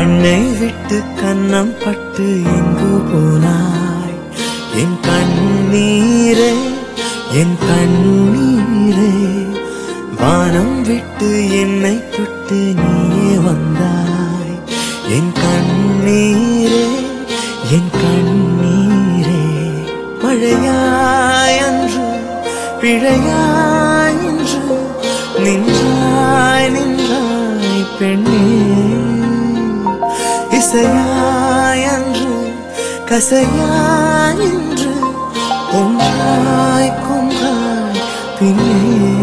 கண்ணை விட்டு கன்னம் பட்டு எங்கு போனாய் என் கண்ணீரே என் கண்ணீரே வானம் விட்டு என்னை விட்டு நீயே வந்தாய் என் கண்ணீரே என் கண்ணீரே மழையாய் அன்று பிழையாய் என்று நின்றாய் நின்றாய் பெண்ணே இசையாய் அன்று கசையாய் என்று ஒன்றாய் கொன்றாய் பின்னே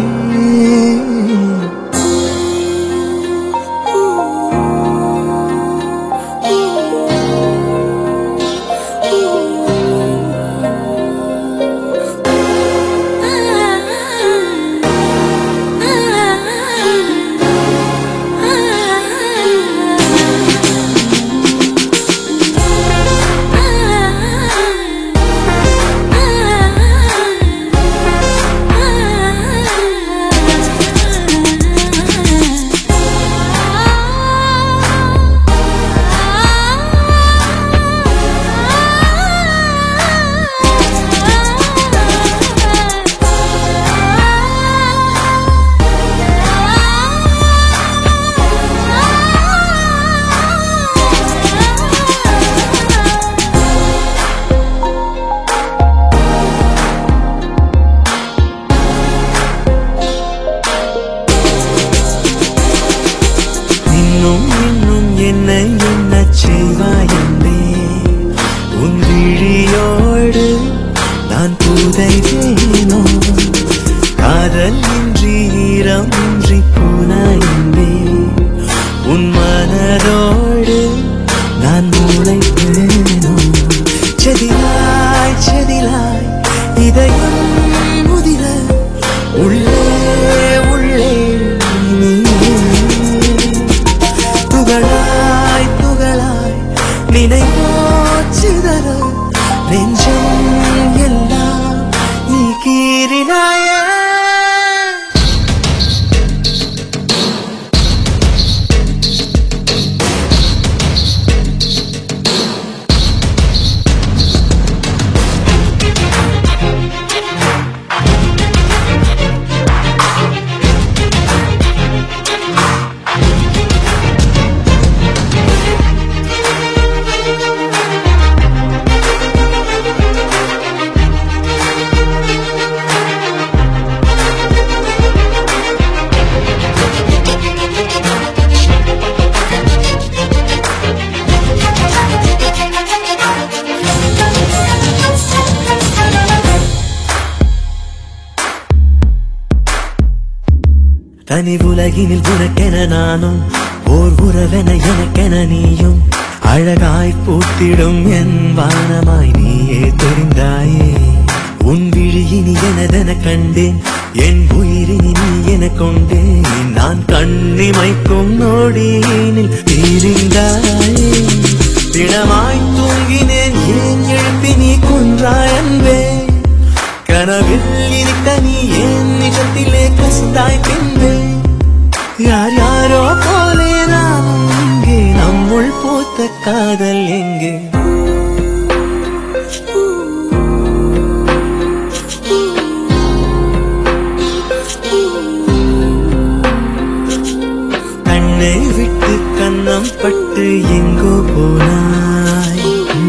இன்னும் இன்னும் என்னை என்ன செய்வாய் என்பே உன் விழியோடு நான் புதைவேனோ காதல் இன்றி ஈரம் இன்றி போனாய் என்பே உன் மனதோடு நான் மூளைப்பேனோ செதிலாய் செதிலாய் இதயம் முதிர உள்ளே உள்ளே நீயே துகளாய் துகளாய் நினைவோச்சிதற நெஞ்சம் எல்லாம் நீ கீறினாயே தனி உலகினில் உனக்கென நானும் ஓர் உறவென எனக்கென நீயும் அழகாய் பூத்திடும் என் வானமாய் நீயே தெரிந்தாயே உன் விழியினி எனதென கண்டேன் என் உயிரினி நீ என கொண்டேன் நான் கண்ணிமைக்கும் நொடியினில் தீரிந்தாயே தினமாய் தூங்கினேன் ஏன் எழுப்பி நீ குன்றாய் அன்பே கனவில் இருக்க நீ என் நிஜத்திலே கசிந்தாய் பின்பு யார் யாரோ போலே நாமும் இங்கே நம்முள் பூத்த காதல் எங்கே கண்ணை விட்டு கன்னம் பட்டு எங்கோ போனாய்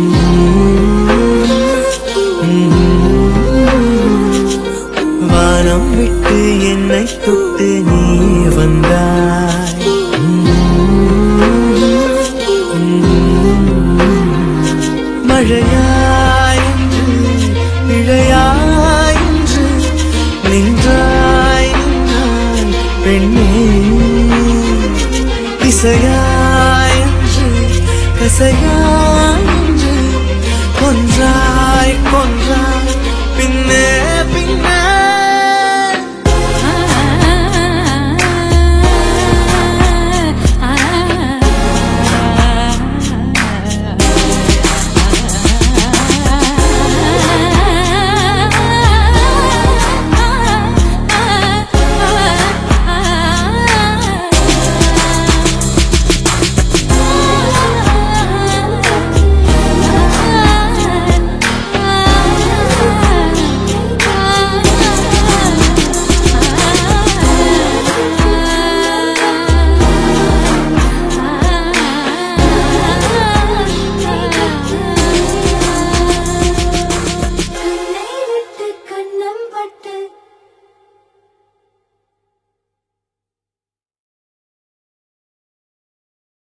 வானம் விட்டு என்னை தொட்டு நீ வந்தாய் மழையாயின்று இழையாயின்று நின்றாய் நின்றாய் பெண்ணே இசையாயின்று கசையாய்